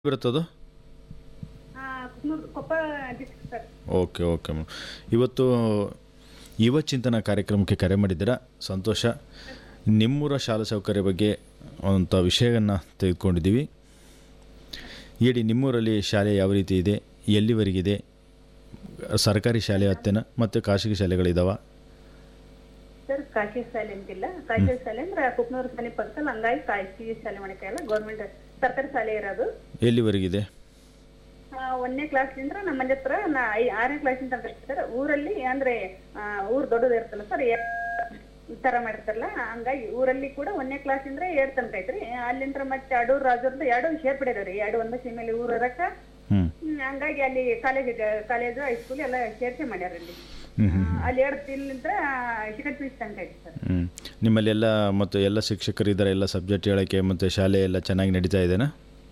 ಬರುತ್ತದು ಆ, Kuknoor Koppa district sir okay okay ma'am ಇವತ್ತು ಯುವ ಚಿಂತನ ಕಾರ್ಯಕ್ರಮಕ್ಕೆ ಕರೆ ಮಾಡಿದ್ದೀರಾ ಸಂತೋಷ ನಿಮ್ಮೂರ ಶಾಲಾ ಸೌಕರ್ಯ ಬಗ್ಗೆ ಅಂತ ವಿಷಯವನ್ನು ತೆಗೆದುಕೊಂಡಿದ್ದೀವಿ ಹೇಳಿ ನಿಮ್ಮೂರಲ್ಲಿ ಶಾಲೆ ಯಾವ ರೀತಿ ಇದೆ ಎಲ್ಲಿವರೆಗಿದೆ ಸರ್ಕಾರಿ ಶಾಲೆ ಹತ್ತೇನ ಮತ್ತು ಖಾಸಗಿ ಶಾಲೆಗಳಿದಾವ ಸರ್ ಖಾಸಗಿ ಶಾಲೆ ಅಂತಿಲ್ಲ ಖಾಸಗಿ ಶಾಲೆ ಅಂದ್ರೆ ಕುಕ್ನೂರು ಶಾಲೆ ಪಕ್ಕದಲ್ಲಿ ಹಂಗಾಗಿ ಖಾಸಗಿ ಶಾಲೆ ಮಾಡಕ್ಕಾಗಲ್ಲ ಗೌರ್ಮೆಂಟ್ ಸರ್ಕಾರಿ ಶಾಲೆ ಇರೋದು ಎಲ್ಲಿವರೆಗಿದೆ ಆ, ಒಂದನೇ ಕ್ಲಾಸ್ಲಿಂದ ನಮ್ಮ ಮನೆ ಹತ್ರ ನಾ ಐ- ಆರನೇ ಕ್ಲಾಸಿಂದ ಸರ್ ಊರಲ್ಲಿ ಅಂದ್ರೆ ಆ, ಊರ್ ದೊಡ್ಡದು ಇರ್ತಲ್ಲ ಸರ್ ಈ ತರ ಮಾಡಿರ್ತಾರಲ್ಲ ಹಂಗಾಗಿ ಊರಲ್ಲಿ ಕೂಡ ಒಂದನೇ ಕ್ಲಾಸಿಂದ ಎರಡ್ ತನಕ ಐತ್ರಿ ಅಲ್ಲಿಂದ ಮತ್ತೆ ಅಡೂರ್ ರಾಜೂರ್ದ ಎರಡು ಸೇರ್ಪಡಿದಾವ್ರಿ ಎರಡು ಒಂದೇ ಸೀಮೆಯಲ್ಲಿ ಊರ್ ಇರಕ ಹ್ಞೂ ಹ್ಮ್, ಹಂಗಾಗಿ ಅಲ್ಲಿ ಕಾಲೇಜ್ ಕಾಲೇಜು ಹೈಸ್ಕೂಲ್ ಎಲ್ಲ ಸೇರ್ಸೆ ಮಾಡ್ಯಾರ ಅಲ್ಲಿ ಹ್ಞೂ ಹ್ಞೂ ಆ, ಅಲ್ಲಿ ಎರಡು ತಿಂಗಳಿಂದ ಸೆಕೆಂಡ್ ಪೀಸ್ ತನಕ ಐತಿ ಸರ್ ಹ್ಞೂ ನಿಮ್ಮಲ್ಲಿ ಎಲ್ಲ ಮತ್ತು ಎಲ್ಲ ಶಿಕ್ಷಕರಿದ್ದಾರೆ ಎಲ್ಲ ಸಬ್ಜೆಕ್ಟ್ ಹೇಳೋಕ್ಕೆ ಮತ್ತು ಶಾಲೆ ಎಲ್ಲ ಚೆನ್ನಾಗಿ ನಡೀತಾ ಇದೆನಾ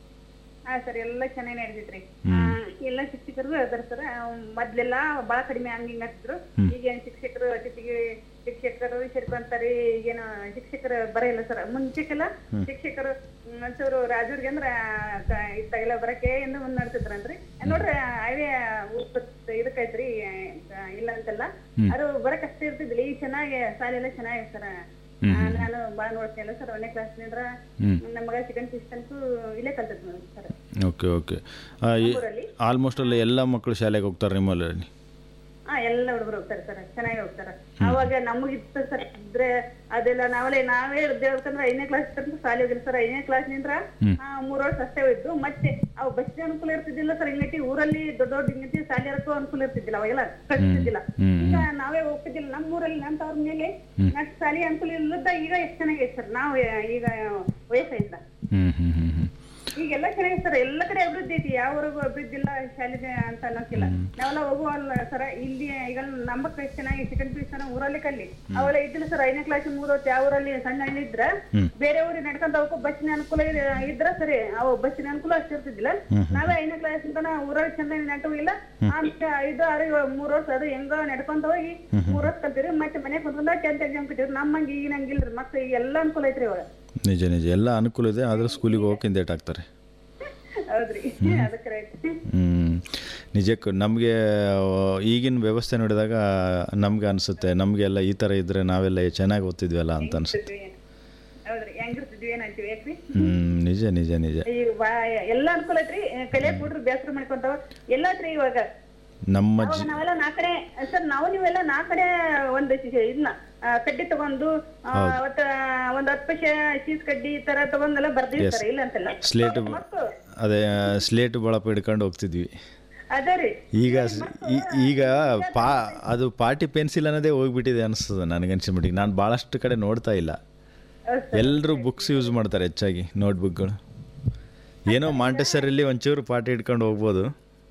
ಹಾ ಸರ್ ಎಲ್ಲ ಚೆನ್ನಾಗಿ ನಡೆದಿತ್ರಿ ಎಲ್ಲ ಶಿಕ್ಷಕರು ಅದಾರ ಸರ್ ಮೊದ್ಲೆಲ್ಲ ಬಾಳ ಕಡಿಮೆ ಹಂಗ ಹಿಂಗ ಹತ್ತಿದ್ರು ಈಗೇನ್ ಶಿಕ್ಷಕರು ಅತಿಥಿಗೆ ಶಿಕ್ಷಕರು ಸೇರ್ಕೊಂತಾರಿ ಈಗೇನು ಶಿಕ್ಷಕರು ಬರಲ್ಲ ಸರ್ ಮುಂಚೆಕ್ಕೆಲ್ಲ ಶಿಕ್ಷಕರು ಹ್ಮ್, ಒಂಚೂರು ರಾಜೂರ್ಗೆ ಅಂದ್ರ ಕ- ಇತ್ತಾಗೆಲ್ಲ ಬರಕ್ಕೆ ಎಂದು ಮುಂದ್ ನಡ್ತಿದ್ರಂತ್ರಿ ನೋಡ್ರಿ ಅವೇ ಇದಕ್ಕೈತ್ರಿ ಆ, ಇಲ್ಲ ಅಂತಲ್ಲ ಅದು ಬರಕ್ ಅಷ್ಟೇ ಇರ್ತಿದ್ರಿ ಈಗ ಚೆನ್ನಾಗಿ ಶಾಲೆ ಎಲ್ಲ ಚೆನ್ನಾಗಿ ಸರ್ ನಾನು ಬಾಳ ನೋಡ್ತೀನಿ ಸರ್ ಒಂದನೇ ಕ್ಲಾಸ್ನಿಂದ ನಮ್ಮ ಮಗ ಸೆಕೆಂಡ್ ಪೀಸ್ ತನಕ ಇಲ್ಲೇ ಕಲ್ತದ್ ಸರ್ ಓಕೆ ಓಕೆ ಊರಲ್ಲಿ ಆಲ್ಮೋಸ್ಟ್ ಅಲ್ಲಿ ಎಲ್ಲ ಮಕ್ಕಳು ಶಾಲೆಗೆ ಹೋಗ್ತಾರೆ ನಿಮ್ಮಲ್ಲಿ ಹಾ ಎಲ್ಲ ಹುಡುಗರು ಹೋಗ್ತಾರೆ ಸರ್ ಚೆನ್ನಾಗಿ ಹೋಗ್ತಾರೆ ಅವಾಗ ನಮಗಿತ್ತು ಸರ್ ಇದ್ರೆ ಅದೆಲ್ಲ ನಾವೆಲ್ಲ ನಾವೇ ಇದ್ದೇವಕಂದ್ರೆ ಐದನೇ ಕ್ಲಾಸ್ ತನಕ ಶಾಲೆ ಹೋಗಿಲ್ಲ ಸರ್ ಐದನೇ ಕ್ಲಾಸ್ನಿಂದ ಮೂರ್ ವರ್ಷ ಅಷ್ಟೇ ಹೋಯ್ತು ಮತ್ತೆ ಅವು ಬಸ್ ಅನುಕೂಲ ಇರ್ತಿದ್ದಿಲ್ಲ ಸರ್ ಹಿಂಗತಿ ಊರಲ್ಲಿ ದೊಡ್ಡ ದೊಡ್ಡ ಹಿಂಗತಿ ಶಾಲೆ ಇರಕ್ಕೂ ಅನುಕೂಲ ಇರ್ತಿದ್ದಿಲ್ಲ ಅವಾಗೆಲ್ಲ ಕಳಿಸ್ತಿದ್ದಿಲ್ಲ ಈಗ ನಾವೇ ಹೋಗ್ತಿದ್ದಿಲ್ಲ ನಮ್ಮ ಊರಲ್ಲಿ ನಮ್ಮ ತವ್ರ ಮೇಲೆ ನಟ್ ಶಾಲೆ ಅನುಕೂಲ ಇಲ್ಲದ ಈಗ ಎಷ್ಟು ಚೆನ್ನಾಗೈತೆ ಸರ್ ನಾವು ಈಗ ವಯಸ್ಸಿಂದ ಹ್ಞೂ ಹ್ಞೂ ಹ್ಞೂ ಹ್ಞೂ ಈಗೆಲ್ಲ ಚೆನ್ನಾಗಿದೆ ಸರ್ ಎಲ್ಲ ಕಡೆ ಅಭಿವೃದ್ಧಿ ಐತಿ ಯಾವ ಊರಿಗೂ ಅಭಿವೃದ್ಧಿ ಇಲ್ಲ ಶಾಲೆ ಅಂತ ಅನ್ನೋಕಿಲ್ಲ ನಾವೆಲ್ಲ ಹೋಗುವಲ್ಲ ಸರ್ ಇಲ್ಲಿ ಈಗ ನಮ್ಮ ಕೈ ಚೆನ್ನಾಗಿ ಸೆಕೆಂಡ್ ಪಿ ಯು ಊರಲ್ಲಿ ಕಲ್ಲಿ ಅವೆಲ್ಲ ಇದ್ದಿಲ್ಲ ಸರ್ ಐದನೇ ಕ್ಲಾಸ್ ಮೂರು ಹೊತ್ತು ಯಾವ ಊರಲ್ಲಿ ಸಣ್ಣ ಹಳ್ಳಿ ಇದ್ರ ಬೇರೆ ಊರಿಗೆ ನಡ್ಕೊಂತ ಅವಕ್ಕೂ ಬಸ್ಸಿನ ಅನುಕೂಲ ಇದ್- ಇದ್ರ ಸರಿ ಅವು ಬಸ್ಸಿನ ಅನುಕೂಲ ಅಷ್ಟು ಇರ್ತಿದ್ದಿಲ್ಲ ನಾವೇ ಐದನೇ ಕ್ಲಾಸ್ ತನ ಊರಲ್ಲಿ ಚಂದ ನೆಟ್ಟು ಇಲ್ಲ ಆಮೇಲೆ ಐದು ಆರು ಏಳು, ಮೂರ್ ವರ್ಷ ಅದು ಹೆಂಗ ನಡ್ಕೊಂತ ಹೋಗಿ ಮೂರ್ ವರ್ಷ ಕಲ್ತಿರಿ ಮತ್ತೆ ಮನೆ ಕುಂತ್ಕೊಂಡ ಟೆಂತ್ ಎಕ್ಸಾಮ್ ಕಟ್ಟಿರಿ ನಮ್ಮಂಗೆ ಈಗ ನಂಗಿಲ್ರಿ ಮತ್ತೆ ಈಗ ಎಲ್ಲ ಅನುಕೂಲ ಐತ್ರಿ ಇವಾಗ ನಿಜ ನಿಜ ಎಲ್ಲ ಅನುಕೂಲ ಇದೆ ಆದರೆ ಸ್ಕೂಲಿಗೆ ಹೋಗಕ್ಕೆ ಹಿಂದೇಟ್ ಆಗ್ತಾರೆ ಹೌದ್ರಿ ಅದಕ್ಕೆ ರೈಟ್ ಹ್ಞೂ ನಿಜಕ್ಕೂ ನಮಗೆ ಈಗಿನ ವ್ಯವಸ್ಥೆ ನೋಡಿದಾಗ ನಮಗೆ ಅನಿಸುತ್ತೆ ನಮಗೆಲ್ಲ ಈ ಥರ ಇದ್ದರೆ ನಾವೆಲ್ಲ ಚೆನ್ನಾಗಿ ಓದ್ತಿದ್ವಲ್ಲ ಅಂತ ಅನಿಸುತ್ತೆ ಹೌದ್ರಿ ಹೆಂಗಿರ್ತಿದ್ವಿ ಏನಂತೀವಿ ಯಾಕ್ರಿ ಹ್ಞೂ ನಿಜ ನಿಜ ನಿಜ ಈ ಬಾ ಎಲ್ಲ ಅನುಕೂಲ ಐತ್ರಿ ಕಲಿಯಕ್ ಬಿಡ್ರಿ ಬೇಸರ ಮಾಡ್ಕೊಂತಾವ ಎಲ್ಲ ಐತ್ರಿ ಇವಾಗ ನಮ್ಮ ಅವಾಗ ನಾವೆಲ್ಲ ನಾ ಕಡೆ ಸರ್ ನಾವು ನೀವೆಲ್ಲ ನಾ ಕಡೆ ಒಂದು ಇದನ್ನ ಆ, ಕಡ್ಡಿ ತಗೊಂಡು ಆ, ಅವತ್ತ ಒಂದ್ ಹತ್ತು ಪೈಸೆ ಚೀಸ್ ಕಡ್ಡಿ ಈ ತರ ತಗೊಂಡೆಲ್ಲ ಬರ್ದಿರ್ತಾರೆ ಇಲ್ಲ ಅಂತಲ್ಲ ಸ್ಲೇಟ್ ಮತ್ತು ಅದೇ ಸ್ಲೇಟ್ ಬಳಪ ಹಿಡ್ಕೊಂಡು ಹೋಗ್ತಿದ್ವಿ ಅದೇ ರೀ ಈಗ ಸ್- ಈ- ಈಗ ಪಾ ಅದು ಪಾಟಿ ಪೆನ್ಸಿಲ್ ಅನ್ನೋದೇ ಹೋಗ್ಬಿಟ್ಟಿದೆ ಅನಿಸ್ತದೆ ನನಗನ್ಸಿಬಿಟ್ಟಿಗೆ ನಾನು ಭಾಳಷ್ಟು ಕಡೆ ನೋಡ್ತಾ ಇಲ್ಲ ಹೌದ್ ಎಲ್ಲರೂ ಬುಕ್ಸ್ ಯೂಸ್ ಮಾಡ್ತಾರೆ ಹೆಚ್ಚಾಗಿ ನೋಟ್ಬುಕ್ಗಳು ಏನೋ ಮಾಂಟೆಸರಲ್ಲಿ ಒಂಚೂರು ಪಾಟಿ ಹಿಡ್ಕೊಂಡು ಹೋಗ್ಬೋದು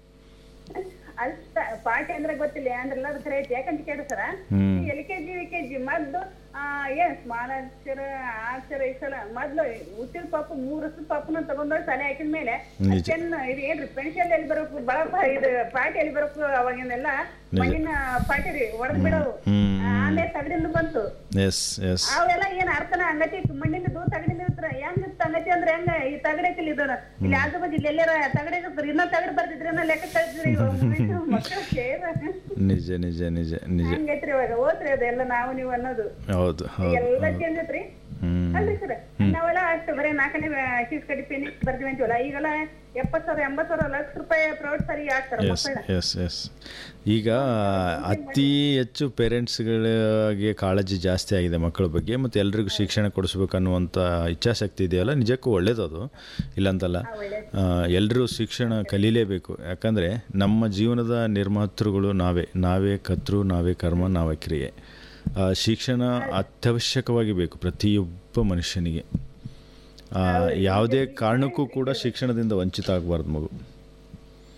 ಅಷ್ಟ ಪಾಠ ಅಂದ್ರೆ ಗೊತ್ತಿಲ್ಲ ಅಂದ್ರಲ್ಲ ಅದು ಖರೆ ಐತಿ ಯಾಕಂತ ಕೇಳಿ sir L K G V K G ಮೊದ್ಲು ಆ, ಏನ್ ಸ್ಮಾಲ್ ಅಕ್ಷರ ಆ ಅಕ್ಷರ ಈ ಸಲ ಮೊದ್ಲು ಹುಟ್ಟಿದ ಪಾಪು ಮೂರ್ ವರ್ಷದ ಪಾಪನ ತಗೊಂಡೋಗಿ ತಲೆ ಹಾಕಿದ ಮೇಲೆ ಅಷ್ಟೇನ್ ಇದು ಏನ್ರಿ ಪೆನ್ಷನ್ ಎಲ್ಲಿ ಬರಬೇಕು ಬಾಳ ಪ- ಇದು ಪಾಠ ಎಲ್ಲಿ ಬರಬೇಕು ಅವಾಗಿನೆಲ್ಲ ಮಣ್ಣಿನ ಪಾಠ ರೀ ಒಡೆದ್ ಬಿಡವು ಹ್ಮ್. ಆಮೇಲೆ ತಗಡಿಂದ ಬಂತು ಎಸ್ ಎಸ್ ಅವೆಲ್ಲ ಏನ್ ಅರ್ಥನ ಅಂಗತಿ ಮಣ್ಣಿನ ದೂ ತಗಡಿನ ಇರ್ತಾರ ಹೆಂಗ್ ಅಂಗತಿ ಅಂದ್ರೆ ಹೆಂಗ ಈ ತಗಡೈತಿಲ್ಲ ಇದು ಇಲ್ಲಿ ಆಜು ಬಾಜು ಇಲ್ಲಿ ಎಲ್ಲಾರ ತಗಡ ಇರ್ತಾರೆ ಇನ್ನೊಂದ್ ತಗಡ್ ಬರ್ತಿದ್ರಿ ಅನ್ನೋ ಲೆಕ್ಕ ಕಳ್ಸಿದ್ರಿ ಮಕ್ಕಳು ಕೇಳ ನಿಜ ನಿಜ ನಿಜ ನಿಜ ಹಂಗೈತ್ರಿ ಇವಾಗ ಓದ್ರಿ ಅದೆಲ್ಲ ನಾವು ನೀವು ಅನ್ನೋದು ಹೌದು ಹೌದು ಎಲ್ಲ ಚೇಂಜ್ ಐತ್ರಿ ಹ್ಞೂ ಅಲ್ರಿ ಸರ್ ನಾವೆಲ್ಲ ಅಷ್ಟು ಬರೀ ನಾಲ್ಕನೇ ಚೀಸ್ ಕಡಿ ಪೆನ್ ಬರ್ತೀವಿ ಅಂತೀವಲ್ಲ ಈಗೆಲ್ಲ ಎಪ್ಪತ್ ಸಾವಿರ ಎಂಬತ್ ಸಾವಿರ ಲಕ್ಷ ರೂಪಾಯಿ ಪ್ರೈವೇಟ್ ಸಾರಿಗೆ ಹಾಕ್ತಾರ ಎಸ್ ಮಕ್ಕಳ ಎಸ್ ಎಸ್ ಈಗ ಅತಿ ಹೆಚ್ಚು ಪೇರೆಂಟ್ಸ್ಗಳಿಗೆ ಕಾಳಜಿ ಜಾಸ್ತಿ ಆಗಿದೆ ಮಕ್ಕಳ ಬಗ್ಗೆ ಮತ್ತು ಎಲ್ರಿಗೂ ಶಿಕ್ಷಣ ಕೊಡಿಸ್ಬೇಕು ಅನ್ನುವಂಥ ಇಚ್ಛಾಶಕ್ತಿ ಇದೆಯಲ್ಲ ನಿಜಕ್ಕೂ ಒಳ್ಳೇದದು ಇಲ್ಲಂತಲ್ಲ ಎಲ್ಲರೂ ಶಿಕ್ಷಣ ಕಲೀಲೇಬೇಕು ಯಾಕಂದರೆ ನಮ್ಮ ಜೀವನದ ನಿರ್ಮಾತೃಗಳು ನಾವೇ ನಾವೇ ಕರ್ತೃ ನಾವೇ ಕರ್ಮ ನಾವೇ ಕ್ರಿಯೆ ಆ, ಶಿಕ್ಷಣ ಅತ್ಯವಶ್ಯಕವಾಗಿ ಬೇಕು ಪ್ರತಿಯೊಬ್ಬ ಮನುಷ್ಯನಿಗೆ ಆ, ಯಾವುದೇ ಕಾರಣಕ್ಕೂ ಕೂಡ ಶಿಕ್ಷಣದಿಂದ ವಂಚಿತ ಆಗಬಾರ್ದು ಮಗು ಹೌದ್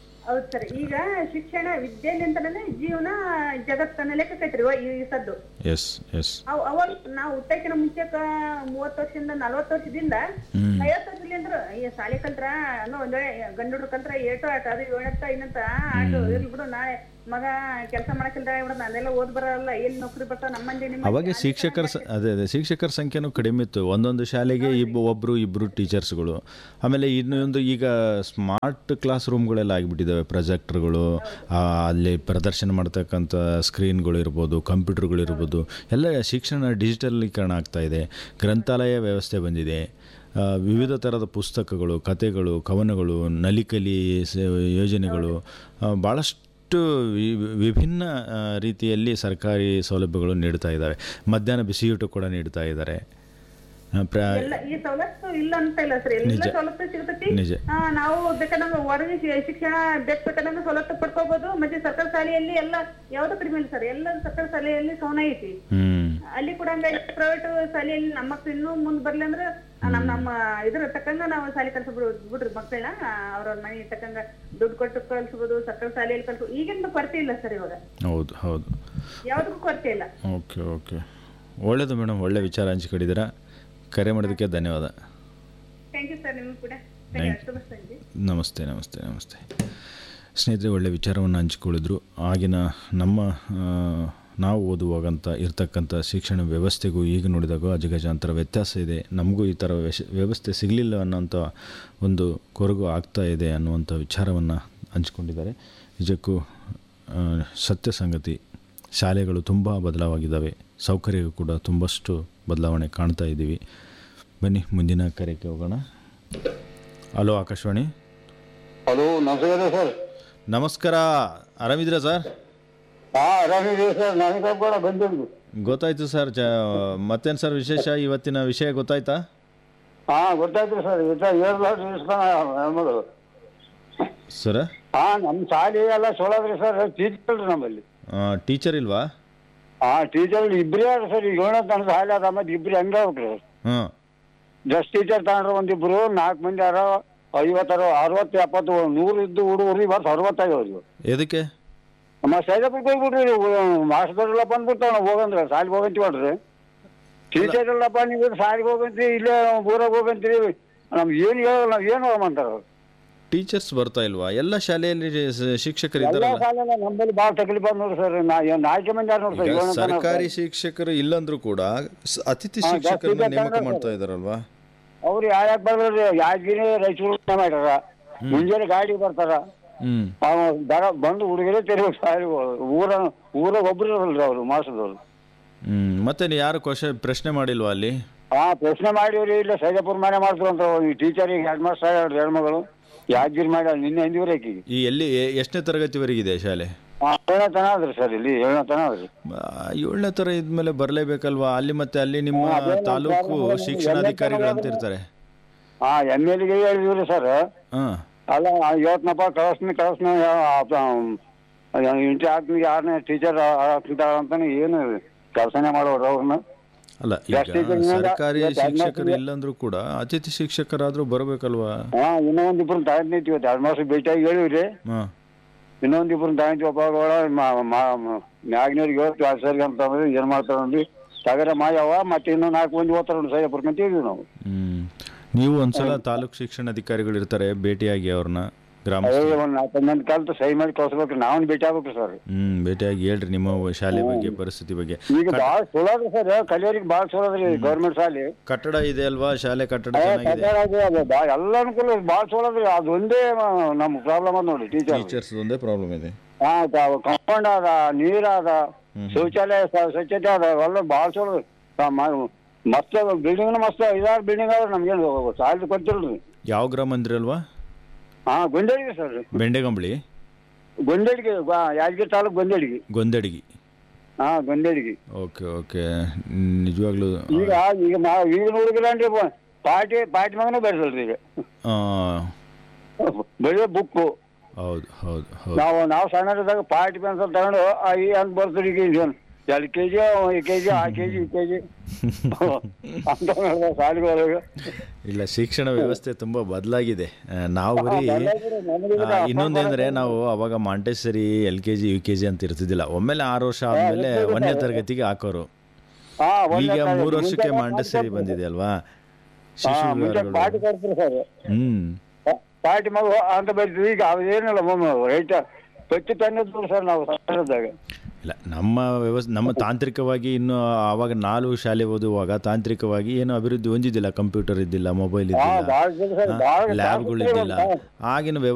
ಸರ್ ಈಗ ಶಿಕ್ಷಣ ವಿದ್ಯೆಲಿಂದನೇ ಜೀವನ ಜಗತ್ತನ್ನ ಲೆಕ್ಕಕ್ಕೈತ್ರಿ ಇವ- ಈ ಸದ್ದು ಎಸ್ ಎಸ್ ಅವ್ ಅವಾಗ ನಾವು ಹುಟ್ಟಕಿನ ಮುಂಚೆಕ ಮೂವತ್ತು ವರ್ಷದಿಂದ ನಲ್ವತ್ತು ವರ್ಷದಿಂದ ಹ್ಮ್. ಐವತ್ತು ವರ್ಷದಿಂದ ಈ ಶಾಲೆ ಕಲ್ತ್ರ ಅನ್ನೋ ಒಂದ್ ವೇಳೆ ಗಂಡು ಹುಡ್ರು ಕಲ್ತ್ರ ಏಟು ಆಟ ಅದು ಏಳತ್ತ ಇನ್ನಂತ ಆಟ ಇರ್ಲಿ ಬಿಡು ನಾಳೆ ಮಗ ಕೆಲಸ ಮಾಡಕ್ಕಿಲ್ದ ಬಿಡ ಅದೆಲ್ಲ ಓದ್ ಬರಲ್ಲ ಎಲ್ಲಿ ನೌಕರಿ ಬರ್ತಾವ ನಮ್ಮ ಮಂದಿ ನಿಮ್ಮ ಅವಾಗ ಶಿಕ್ಷಕರ ಸ ಅದೇ ಅದೇ ಶಿಕ್ಷಕರ ಸಂಖ್ಯೆನೂ ಕಡಿಮೆ ಇತ್ತು ಒಂದೊಂದು ಶಾಲೆಗೆ ಇಬ್ಬ ಒಬ್ಬರು ಇಬ್ಬರು ಟೀಚರ್ಸ್ಗಳು ಆಮೇಲೆ ಇನ್ನೊಂದು ಈಗ ಸ್ಮಾರ್ಟ್ ಕ್ಲಾಸ್ ರೂಮ್ಗಳೆಲ್ಲ ಆಗಿಬಿಟ್ಟಿದ್ದಾವೆ ಪ್ರೊಜೆಕ್ಟರ್ಗಳು ಅಲ್ಲಿ ಪ್ರದರ್ಶನ ಮಾಡ್ತಕ್ಕಂಥ ಸ್ಕ್ರೀನ್ಗಳು ಇರ್ಬೋದು ಕಂಪ್ಯೂಟರ್ಗಳು ಇರ್ಬೋದು ಎಲ್ಲ ಶಿಕ್ಷಣ ಡಿಜಿಟಲೀಕರಣ ಆಗ್ತಾ ಇದೆ ಗ್ರಂಥಾಲಯ ವ್ಯವಸ್ಥೆ ಬಂದಿದೆ ಆ, ವಿವಿಧ ಥರದ ಪುಸ್ತಕಗಳು ಕಥೆಗಳು ಕವನಗಳು ನಲಿಕಲಿ ಸ- ಯೋಜನೆಗಳು ಆ, ಭಾಳಷ್ಟು ವಿ- ವಿಭಿನ್ನ ಆ, ರೀತಿಯಲ್ಲಿ ಸರ್ಕಾರಿ ಸೌಲಭ್ಯಗಳು ನೀಡ್ತಾ ಇದ್ದಾವೆ ಮಧ್ಯಾಹ್ನ ಬಿಸಿಯೂಟ ಕೂಡ ನೀಡ್ತಾ ಇದ್ದಾರೆ ಆ, ಪ್ರ ಎಲ್ಲ ಈ ಸವಲತ್ತು ಇಲ್ಲ ಅಂತ ಇಲ್ಲ ಸರ್ ಎಲ್ಲ ನಿಜ. ಸವಲತ್ತು ಸಿಗ್ತೈತಿ ನಿಜ. ಆ, ನಾವು ಬೇಕಾದಂಗ ಹೊರಗೆ ಶಿ- ಶಿಕ್ಷಣ ಬೇಕು ಬೇಕಾದಂಗ ಸವಲತ್ತು ಪಡ್ಕೋಬಹುದು ಮತ್ತೆ ಸರ್ಕಾರಿ ಶಾಲೆಯಲ್ಲಿ ಎಲ್ಲ ಯಾವ್ದು ಕಡಿಮೆ ಇಲ್ಲ ಸರ್ ಎಲ್ಲ ಸರ್ಕಾರಿ ಶಾಲೆಯಲ್ಲಿ ಸೌನ ಐತಿ ಹ್ಞೂ ಅಲ್ಲಿ ಕೂಡ ಹಂಗ ಪ್ರೈವೇಟ್ ಶಾಲೆಯಲ್ಲಿ ನಮ್ಮ ಮಕ್ಳು ಇನ್ನೂ ಮುಂದ್ ಬರ್ಲಿ ಅಂದ್ರ ನಮ್ ನಮ್ಮ ಇದ್ರ ತಕ್ಕಂಗ ನಾವು ಶಾಲೆ ಕಲ್ಸ ಬಿಡ್ರಿ ಮಕ್ಕಳನ್ನ ಅವ್ರವ್ರ ಮನೆ ತಕ್ಕಂಗ ದುಡ್ಡು ಕೊಟ್ಟು ಕಳ್ಸ್ಬೋದು ಸರ್ಕಾರಿ ಶಾಲೆಯಲ್ಲಿ ಕಲ್ಸ್ಬೋದು ಈಗಿಂದ ಕೊರತೆ ಇಲ್ಲ ಸರ್ ಇವಾಗ ಹೌದು ಹೌದು ಯಾವ್ದಕ್ಕೂ ಕೊರತೆ ಇಲ್ಲ ಓಕೆ ಓಕೆ ಒಳ್ಳೆಯದು ಮೇಡಮ್ ಒಳ್ಳೆ ವಿಚಾರ ಹಂಚಿಕೊಂಡಿದ್ದೀರಾ ಕರೆ ಮಾಡೋದಕ್ಕೆ ಧನ್ಯವಾದ ಥ್ಯಾಂಕ್ ಯು ಸರ್ ನಿಮ್ಗೆ ಕೂಡ Thank ಶುಭ ಸಂಜೆ ನಮಸ್ತೆ ನಮಸ್ತೆ ನಮಸ್ತೆ ಸ್ನೇಹಿತರೆ ಒಳ್ಳೆ ವಿಚಾರವನ್ನು ಹಂಚಿಕೊಳ್ಳಿದ್ರು ಆಗಿನ ನಮ್ಮ ಆ, ನಾವು ಓದುವಾಗಂತ ಇರ್ತಕ್ಕಂಥ ಶಿಕ್ಷಣ ವ್ಯವಸ್ಥೆಗೂ ಈಗ ನೋಡಿದಾಗ ಅಜಗಜಾಂತರ ವ್ಯತ್ಯಾಸ ಇದೆ ನಮಗೂ ಈ ಥರ ವ್ಯಶ ವ್ಯವಸ್ಥೆ ಸಿಗಲಿಲ್ಲ ಅನ್ನೋಂಥ ಒಂದು ಕೊರಗು ಆಗ್ತಾ ಇದೆ ಅನ್ನುವಂಥ ವಿಚಾರವನ್ನು ಹಂಚಿಕೊಂಡಿದ್ದಾರೆ ನಿಜಕ್ಕೂ ಆ, ಸತ್ಯ ಸಂಗತಿ ಶಾಲೆಗಳು ತುಂಬ ಬದಲಾವಾಗಿದ್ದಾವೆ ಸೌಕರ್ಯ ಕೂಡ ತುಂಬಷ್ಟು ಬದಲಾವಣೆ ಕಾಣ್ತಾ ಇದ್ದೀವಿ ಬನ್ನಿ ಮುಂದಿನ ಕರೆಗೆ ಹೋಗೋಣ ಹಲೋ ಆಕಾಶವಾಣಿ ಹಲೋ ನಮಸ್ಕಾರ ಸರ್ ನಮಸ್ಕಾರ ಆರಾಮಿದ್ದೀರಾ ಸರ್ ಹಾ ಆರಾಮಿದೆ ಸರ್ ನನಗೆ ಕೂಡ ಬಂದಿದ್ದು ಗೊತ್ತಾಯ್ತು ಸರ್ ಜ ಮತ್ತೇನು ಸರ್ ವಿಶೇಷ ಇವತ್ತಿನ ವಿಷಯ ಗೊತ್ತಾಯ್ತಾ ಹಾ ಗೊತ್ತಾಯ್ತು ಸರ್ ಇಷ್ಟ ಏರ್ಲಾಡ್ ಇಸ್ತಾನ ಹೆಣ್ಮಗಳು ಸರ್ ಹಾ ನಮ್ಮ ಶಾಲೆ ಎಲ್ಲ ಚಲೋದ್ರಿ ಸರ್ ಟೀಚರ್ ನಮ್ಮಲ್ಲಿ ಟೀಚರ್ ಇಲ್ವಾ ಹಾ ಟೀಚರ್ ಇಬ್ರೇ ಅದ ಸರ್ ಈಗ ಏಳನೇ ತನಕ ಶಾಲೆ ಅದ ಮತ್ತೆ ಇಬ್ರು ಹೆಂಗ ಹೋಗ್ರಿ ಸರ್ ಹಾಂ ಜಸ್ಟ್ ಟೀಚರ್ ತಗೊಂಡ್ರೆ ಒಂದಿಬ್ರು ನಾಲ್ಕು ಮಂದಿ ಅರ ಐವತ್ತಾರು ಅರವತ್ತು ಎಪ್ಪತ್ತು ನೂರು ಇದ್ದು ಹುಡುಗರು ಇವತ್ತು ಅರವತ್ತಾಗ್ಯವ್ರಿ ಎದಕ್ಕೆ ನಮ್ಮ ಸೈದಪ್ಪಗೆ ಹೋಗ್ಬಿಟ್ರಿ ಮಾಸ್ಟರ್ಲ್ಲ ಬಂದ್ಬಿಡ್ತಾವ ನಾವು ಹೋಗಂದ್ರೆ ಶಾಲೆಗೆ ಹೋಗಂತೀವಿ ನೋಡ್ರಿ ಟೀಚರ್ ಇಲ್ಲಪ್ಪ ನೀವು ಶಾಲೆಗೆ ಹೋಗಂತೀವಿ ಇಲ್ಲೇ ಊರಾಗ ಹೋಗಂತೀವಿ ನಮ್ಗೆ ಏನು ಹೇಳಲ್ಲ ನಾವು ಏನು ಹೋಗಂತಾರ ಅವ್ರು ಟೀಚರ್ಸ್ ಬರ್ತಾ ಇಲ್ವಾ ಎಲ್ಲ ಶಾಲೆಯಲ್ಲಿ ಸ- ಶಿಕ್ಷಕರು ಎಲ್ಲ ಇದ್ದಾರಲ್ಲ ಶಾಲೆಲ್ಲ ನಮ್ಮಲ್ಲಿ ಭಾಳ ತಕಲೀಫ್ ಬಂದ್ ನೋಡ್ರಿ ಸರ್ ನಾ ನಾಲ್ಕು ಮಂದಿ ಯಾರು ನೋಡಿ ಸರ್ ಈಗ ಏಳನೇ ತನಕ ಸರ್ಕಾರಿ ಶಿಕ್ಷಕರು ಇಲ್ಲಂದ್ರೂ ಕೂಡ ಸ- ಅತಿಥಿ ಹಾ, ಶಿಕ್ಷಕರನ್ನ ಜಾಸ್ತಿ ನೇಮಕ ಬೇಕಾದ್ರೆ ಮಾಡ್ತಾ ಇದ್ದಾರಲ್ವಾ ಅವ್ರು ಯಾರ್ಯಾಕೆ ಬರ್ರಿ ಯಾದಗಿರಿ ರಾಯಚೂರು ಮಾಡ್ಯಾರ ಮುಂಜಾನೆ ಗಾಡಿ ಬರ್ತಾರ ಹ್ಮ್ ಅವ ದರ ಬಂದು ಹುಡುಗರೇ ತೆರಬೇಕು ಶಾಲೆ ಊರ ಊರಾಗ ಒಬ್ರು ಇರಲ್ರಿ ಅವರು ಮಾಸದವ್ರು ಹ್ಮ್ ಮತ್ತೆ ನೀವು ಯಾರು ಕ್ವಶನ್ ಪ್ರಶ್ನೆ ಮಾಡಿಲ್ವಾ ಅಲ್ಲಿ ಹಾ ಪ್ರಶ್ನೆ ಮಾಡಿವ್ರಿ ಇಲ್ಲ ಸೈದಾಪುರ ಮನೆ ಮಾಡ್ದ್ರು ಅಂತ ಈ ಟೀಚರಿಗೆ ಹೆಡ್ ಮಾಸ್ಟರ್ ಹೇಳ್ರಿ ಹೆಣ್ಮಗಳು ಯಾದಗಿರಿ ಮಾಡ್ಯಾಳ ನಿನ್ನೆ ಅಂದಿವ್ರಿ ಆಕಿಗೆ ಈ ಎಲ್ಲಿ ಎ- ಎಷ್ಟನೇ ತರಗತಿವರೆಗಿದೆ ಶಾಲೆ ಹಾ ಏಳನೇ ತನ ಅದ್ರಿ ಸರ್ ಇಲ್ಲಿ ಏಳನೇ ತನ ಅದ್ರಿ ಏಳನೇ ತರ ಇದ್ಮೇಲೆ ಬರಲೇಬೇಕಲ್ವಾ ಅಲ್ಲಿ ಮತ್ತೆ ಅಲ್ಲಿ ನಿಮ್ಮ ಹಾ, ಅದೇ ನಮ್ಮ ತಾಲೂಕು ಪ್ರಾರಂಭದಲ್ಲಿ ಶಿಕ್ಷಣಾಧಿಕಾರಿಗಳು ಅಂತ ಎಲ್ಲೇ ಇರ್ತಾರೆ ಹಾ ಎಮ್ ಎಲ್ ಗೆ ಹೇಳಿದ್ರಿ ಸರ್ ಹಾಂ ಅಲ್ಲ ಇವತ್ನಪ್ಪ ಕಳಿಸ್ನಿ ಕಳಿಸ್ನಿ ಇಂಟಿ ಹಾಕ್ನಿ ಯಾರನ್ನೇ ಟೀಚರ್ ಹಾಕ್ತಿಂತ ಅಂತಾನೆ ಏನು ಕೆಲಸನೇ ಮಾಡೋರು ಅವ್ರನ್ನ ಅಲ್ಲ ಜಾಸ್ತಿ ಈಗ ಜನ ಸರ್ಕಾರಿ ಇವತ್ತು ಹದಿನಾಲ್ಕು ಶಿಕ್ಷಕರು ಜನ- ಇಲ್ಲಂದ್ರೂ ಕೂಡ ಅತಿಥಿ ಶಿಕ್ಷಕರಾದ್ರೂ ಬರಬೇಕಲ್ವಾ ಹಾ ಇನ್ನೂ ಒಂದಿಬ್ರು ತಗೊಂಡ್ ನಿಂತೀವಿ ಎರಡು ಮಾಸ ಭೇಟಿಯಾಗಿ ಹೇಳಿವ್ರಿ ಹಾಂ ಇನ್ನೊಂದಿಬ್ರು ತಗೊಂತೀವಪ್ಪ ಮ್ಯಾಗ್ನವ್ರಿಗೆ ಹೇಳ್ತೀವಿ ಆ ಸರ್ಗೆ ಅಂತಂದ್ರೆ ಏನ್ ಮಾಡ್ತಾರಂದ್ರಿ ತಗರ ಮಾಯವ ಮತ್ತೆ ಇನ್ನೂ ನಾಲ್ಕು ಮಂದಿ ಓದ್ತಾರ ನೋಡಿ ಸಹ ಬರ್ಕೊಂತೀವಿ ನಾವು ಹ್ಮ್ ನೀವು ಒಂದ್ಸಲ ತಾಲೂಕು ಶಿಕ್ಷಣಾಧಿಕಾರಿಗಳು ಇರ್ತಾರೆ ಭೇಟಿಯಾಗಿ ಅವ್ರನ್ನ ಗ್ರಾಮ ಅದೇ ಒಂದ್ ನಾಲ್ಕು ಮಂದಿ ಕಲ್ತು ಸಹಿ ಮಾಡಿ ಕಳ್ಸ್ಬೇಕ್ರಿ ನಾವನ್ ಭೇಟಿ ಆಗ್ಬೇಕ್ರಿ ಸರ್ ಹ್ಮ್ ಭೇಟಿಯಾಗಿ ಹೇಳ್ರಿ ನಿಮ್ಮ ಶಾಲೆ ಬಗ್ಗೆ ಪರಿಸ್ಥಿತಿ ಬಗ್ಗೆ ಈಗ ಭಾಳ ಚಲೋ ಅದ್ರಿ ಸರ್ ಕಲಿಯೋರಿಗೆ ಭಾಳ ಚಲೋ ಅದ್ರಿ ಗೌರ್ಮೆಂಟ್ ಶಾಲೆ ಕಟ್ಟಡ ಇದೆ ಅಲ್ವಾ ಶಾಲೆ ಕಟ್ಟಡ ಏ, ಚೆನ್ನಾಗಿದೆ ಕನ್ನಡ ಅದು ಅದು ಬಾ- ಎಲ್ಲ ಅನುಕೂಲ ಭಾಳ ಚಲೋ ಅದ್ರಿ ಅದು ಒಂದೇ ಮ- ನಮ್ ಪ್ರಾಬ್ಲಮ್ ಅದ ನೋಡಿ ಟೀಚರ್ ಟೀಚರ್ಸ್ ಒಂದೇ ಪ್ರಾಬ್ಲಮ್ ಇದೆ ಹಾ ಕಾಂಪೌಂಡ್ ಅದ ನೀರ್ ಅದ ಶೌಚಾಲಯ ಸ- ಸ್ವಚ್ಛತೆ ಅದ ಎಲ್ಲ ಭಾಳ ಚಲೋ ಅದ. ಸ- ಮ- ಮಸ್ತ್ ಬಿಲ್ಡಿಂಗ್ ಮಸ್ತ್ ಐದಾರು ಬಿಲ್ಡಿಂಗ್ ಅದ ನಮ್ಗೇನು ಸಾಲ ಗೊತ್ತಿಲ್ರಿ ಯಾವ ಗ್ರಾಮ ಅಂದ್ರಿ ಅಲ್ವಾ ಹಾ ಗೊಂದಡಿಗೆ ಸರ್ ಬೆಂಡೆಗಂಬಳಿ ಗೊಂದಡಿಗೆ ಗ- ಯಾದಗಿರಿ ತಾಲೂಕು ಗೊಂದಡಿಗೆ ಗೊಂದಡಿಗಿ ಹಾ ಗೊಂದಡಿಗೆ ಓಕೆ ಓಕೆ ನಿಜವಾಗ್ಲೂ ಈಗ ಈಗ ನಾವು ಈಗ ನೋಡಿದ್ರನ್ರಿ ಪಾರ್ಟಿ ಪಾರ್ಟಿ ಮಗನೇ ಬೆಳೆಸಲ್ರಿ ಈಗ ಆ, ಬರೀ ಬುಕ್ಕು ಹೌದು ಹೌದು ಹೌದು ನಾವು ನಾವು ಸಣ್ಣದಾಗ ಪಾರ್ಟಿ ಪೆನ್ಸಲ್ ತಗೊಂಡು ಆ ಈ ಅಂತ ಬರ್ತೀರಿ ಈಗ L K G A K G ಆ ಕೆ ಜಿ ಈ ಕೆ ಜಿ ಅಂತ ನಡೆದ ಶಾಲೆಗೆ ಹೋದಾಗ ಇಲ್ಲ ಶಿಕ್ಷಣ ವ್ಯವಸ್ಥೆ ತುಂಬ ಬದಲಾಗಿದೆ ನಾವು ಬರೀ ನಮಗಿಲ್ಲ, ಆ, ಇನ್ನೊಂದೇಂದ್ರೆ ನಾವು ಅವಾಗ Montessori L K G U K G ಅಂತ ಇರ್ತಿದ್ದಿಲ್ಲ ಒಮ್ಮೆಲೆ ಆರು ವರ್ಷ ಆದಮೇಲೆ ಒಂದನೇ ತರಗತಿಗೆ ಹಾಕೋರು ಹಾ ಒಂದನೇ ಈಗ ತರಗತಿ ಮೂರು ವರ್ಷಕ್ಕೆ ಮುಂಚೆ ಮಾಂಟೆಸರಿ ಬಂದಿದೆ ಅಲ್ವಾ ಹಾ, ಮುಂಚೆ ಶಿಶು ಪಾಠ ಕೊಡ್ತಾರೆ ಸರ್ ಹ್ಮ್ ಪಾಟಿ ಮಗು ಅಂತ ಬರ್ತೀವಿ ಈಗ ಅದೇನಿಲ್ಲ ಮೊಮ್ಮೆ ರೈತ ಪಚ್ಚು ತಂದಿದ್ದು ಸರ್ ನಾವು ಸಣ್ಣದಾಗ ಇಲ್ಲ ನಮ್ಮ ವ್ಯವಸ್ಥೆ ನಮ್ಮ ತಾಂತ್ರಿಕವಾಗಿ ಇನ್ನು ಆವಾಗ ನಾಲ್ಕು ಶಾಲೆ ಓದುವಾಗ ತಾಂತ್ರಿಕವಾಗಿ ಏನು ಅಭಿವೃದ್ಧಿ ಹೊಂದಿದ್ದಿಲ್ಲ ಕಂಪ್ಯೂಟರ್ ಇದ್ದಿಲ್ಲ ಮೊಬೈಲ್ ಹಾ ಇದ್ದಿಲ್ಲ ಭಾಳ ಸರ್ ಭಾಳ ಲ್ಯಾಬ್ಗಳು ಇದ್ದಿಲ್ಲ ಆಗಿನ ವ್ಯವಸ್ಥೆ